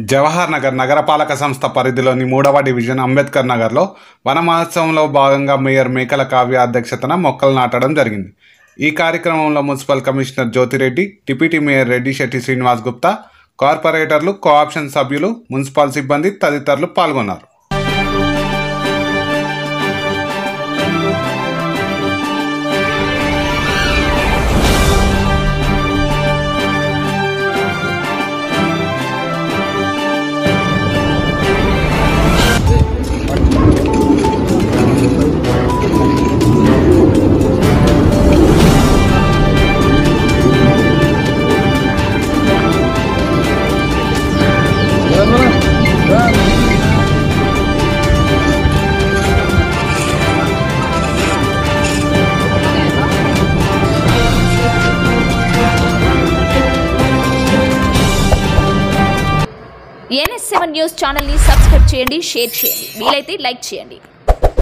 జవహర్ నగర్ నగరపాలక సంస్థ పరిధిలోని మూడవ డివిజన్ అంబేద్కర్ నగర్లో వన మహోత్సవంలో భాగంగా మేయర్ మేకల కావ్య అధ్యక్షతన మొక్కలు నాటడం జరిగింది ఈ కార్యక్రమంలో municipal commissioner Jyothireddy deputy mayor Reddy Shetty Srinivas Gupta కార్పొరేటర్లు కోఆప్షన్ సభ్యులు మున్సిపల్ సిబ్బంది తదితరులు పాల్గొన్నారు ఎన్ఎస్ సెవెన్ న్యూస్ ఛానల్ని సబ్స్క్రైబ్ చేయండి షేర్ చేయండి వీలైతే లైక్ చేయండి